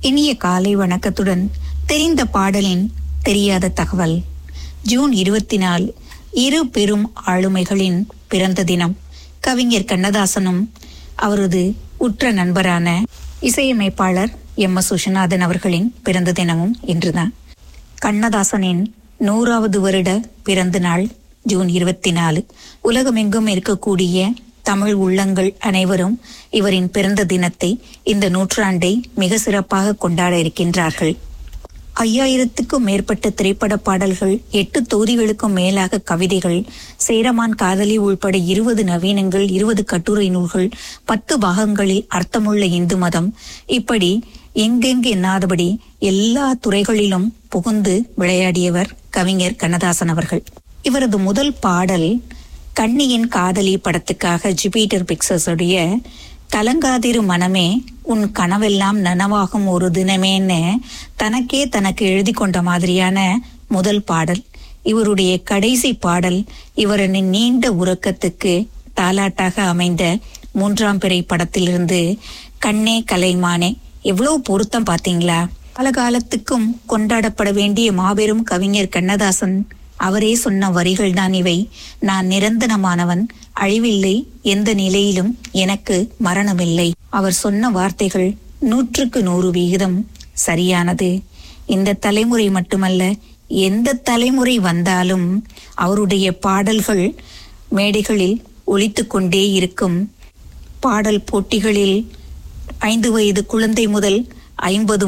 இனிய காலை வணக்கத்துடன் தெரிந்த பாடலின் தெரியாத தகவல் ஜூன் இருபத்தி நாலு இரு பெரும் ஆளுமைகளின் பிறந்த தினம் கவிஞர் கண்ணதாசனும் அவரது உற்ற நண்பரான இசையமைப்பாளர் எம் எஸ் விஸ்வநாதன் அவர்களின் பிறந்த தினமும் இன்றுதான் கண்ணதாசனின் நூறாவது வருட பிறந்த நாள் ஜூன் இருபத்தி நாலு உலகமெங்கும் இருக்கக்கூடிய தமிழ் உள்ளங்கள் அனைவரும் இவரின் பிறந்த தினத்தை இந்த நூற்றாண்டை மிக சிறப்பாக கொண்டாட இருக்கின்றார்கள் ஐயாயிரத்துக்கும் மேற்பட்ட திரைப்பட பாடல்கள் எட்டு தொகுதிகளுக்கும் மேலாக கவிதைகள் சேரமான் காதலி உள்பட இருபது நவீனங்கள் இருபது கட்டுரை நூல்கள் பத்து பாகங்களில் அர்த்தமுள்ள இந்து மதம் இப்படி எங்கெங்கு எண்ணாதபடி எல்லா துறைகளிலும் புகுந்து விளையாடியவர் கவிஞர் கண்ணதாசன் அவர்கள் இவரது முதல் பாடல் கண்ணியின் காதலி படத்துக்காக ஜுபிட்டர் பிக்சர்ஸ் உடைய கலங்காதிரு மனமே உன் கனவெல்லாம் நனவாகும் ஒரு தினமேன்னு தனக்கே தனக்கு எழுதி கொண்ட மாதிரியான முதல் பாடல் இவருடைய கடைசி பாடல் இவரின் நீண்ட உறக்கத்துக்கு தாலாட்டாக அமைந்த மூன்றாம் பிறை படத்திலிருந்து கண்ணே கலைமானே எவ்வளவு பொருத்தம் பாத்தீங்களா காலகாலத்துக்கும் கொண்டாடப்பட வேண்டிய மாபெரும் கவிஞர் கண்ணதாசன் அவரே சொன்ன வரிகள் தான் இவை நான் நிரந்தரமானவன் அழிவில்லை எந்த நிலையிலும் எனக்கு மரணமில்லை அவர் சொன்ன வார்த்தைகள் நூற்றுக்கு நூறு விகிதம் சரியானது இந்த தலைமுறை மட்டுமல்ல எந்த தலைமுறை வந்தாலும் அவருடைய பாடல்கள் மேடைகளில் ஒலித்துக் கொண்டே இருக்கும் பாடல் போட்டிகளில் ஐந்து வயது குழந்தை முதல் ஐம்பது